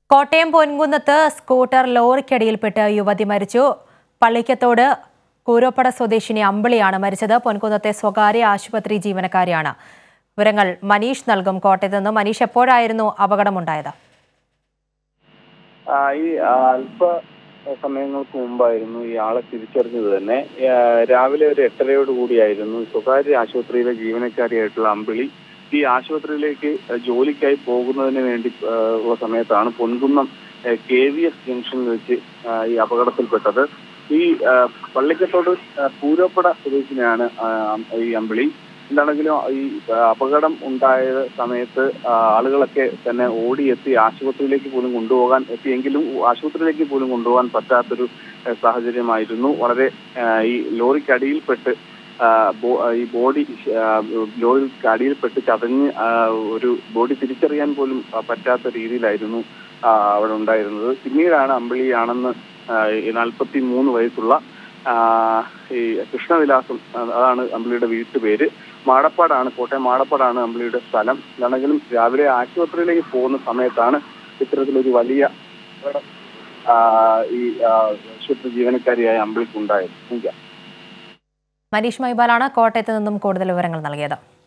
Kottayam പൊൻകുന്നത്ത് scooter ലോറിക്കടിയിൽപ്പെട്ട് യുവതി മരിച്ചു പള്ളിക്കത്തോട് കൂരോപ്പട സ്വദേശിനി അമ്പിളിയാണ് മരിച്ചത് പൊൻകുന്നത്തെ സ്വകാര്യ ആശുപത്രി ജീവനക്കാരിയാണ് വിവരങ്ങൾ മനീഷ് നൽകും കോട്ടയത്ത് നിന്ന് മനീഷ് എപ്പോഴായിരുന്നു അപകടമുണ്ടായത് ആ, ഈ ആ, അല്പ സമയങ്ങൾക്ക് മുമ്പായിരുന്നു ഈ ആളെ തിരിച്ചറിഞ്ഞത് തന്നെ ആ, രാവിലെ ഒരു എട്ടരയോട് കൂടിയായിരുന്നു സ്വകാര്യ ആശുപത്രിയിലെ ജീവനക്കാരിയായിട്ടുള്ള അമ്പിളി ഈ ആശുപത്രിയിലേക്ക് ജോലിക്കായി പോകുന്നതിന് വേണ്ടി ആ, ഉള്ള സമയത്താണ് പൊൻകുന്നം കെ വി എസ് ജംഗ്ഷനിൽ വെച്ച് ആ, ഈ അപകടത്തിൽപ്പെട്ടത് ഈ ആ, പള്ളിക്കത്തോട് ആ, പൂരോപ്പട സ്വദേശിനെയാണ് ആ, ഈ അമ്പിളി എന്താണെങ്കിലും ഈ ആ, അപകടം ഉണ്ടായ സമയത്ത് ആ, ആളുകളൊക്കെ തന്നെ ഓടിയെത്തി ആശുപത്രിയിലേക്ക് പോലും കൊണ്ടുപോകാൻ എത്തിയെങ്കിലും ആശുപത്രിയിലേക്ക് പോലും കൊണ്ടുപോകാൻ പറ്റാത്തൊരു ആ, സാഹചര്യമായിരുന്നു വളരെ ആ, ഈ ലോറിക്കടിയിൽപ്പെട്ട് ആ, ബോ- ഈ ബോഡി ആ, ലോറിക്ക് അടിയിൽപ്പെട്ട് ചതഞ്ഞ് ആ, ഒരു ബോഡി തിരിച്ചറിയാൻ പോലും ആ, പറ്റാത്ത രീതിയിലായിരുന്നു ആ, അവിടെ ഉണ്ടായിരുന്നത് പിന്നീടാണ് അമ്പിളിയാണെന്ന് നാൽപ്പത്തി മൂന്ന് വയസ്സുള്ള ആ, ഈ കൃഷ്ണവിലാസം ആ, അതാണ് അമ്പിളിയുടെ വീട്ടുപേര് മാടപ്പാടാണ് കോട്ടയം മാടപ്പാടാണ് അമ്പിളിയുടെ സ്ഥലം എന്താണെങ്കിലും രാവിലെ ആശുപത്രിയിലേക്ക് പോകുന്ന സമയത്താണ് ഇത്തരത്തിലൊരു വലിയ അപകടം, ആ, ഈ ആ, ആശുപത്രി ജീവനക്കാരിയായ അമ്പിളിക്ക് ഉണ്ടായത് എനിക്ക് മനീഷ് മൈബാലാണ് കോട്ടയത്ത് നിന്നും കൂടുതൽ വിവരങ്ങൾ നൽകിയത്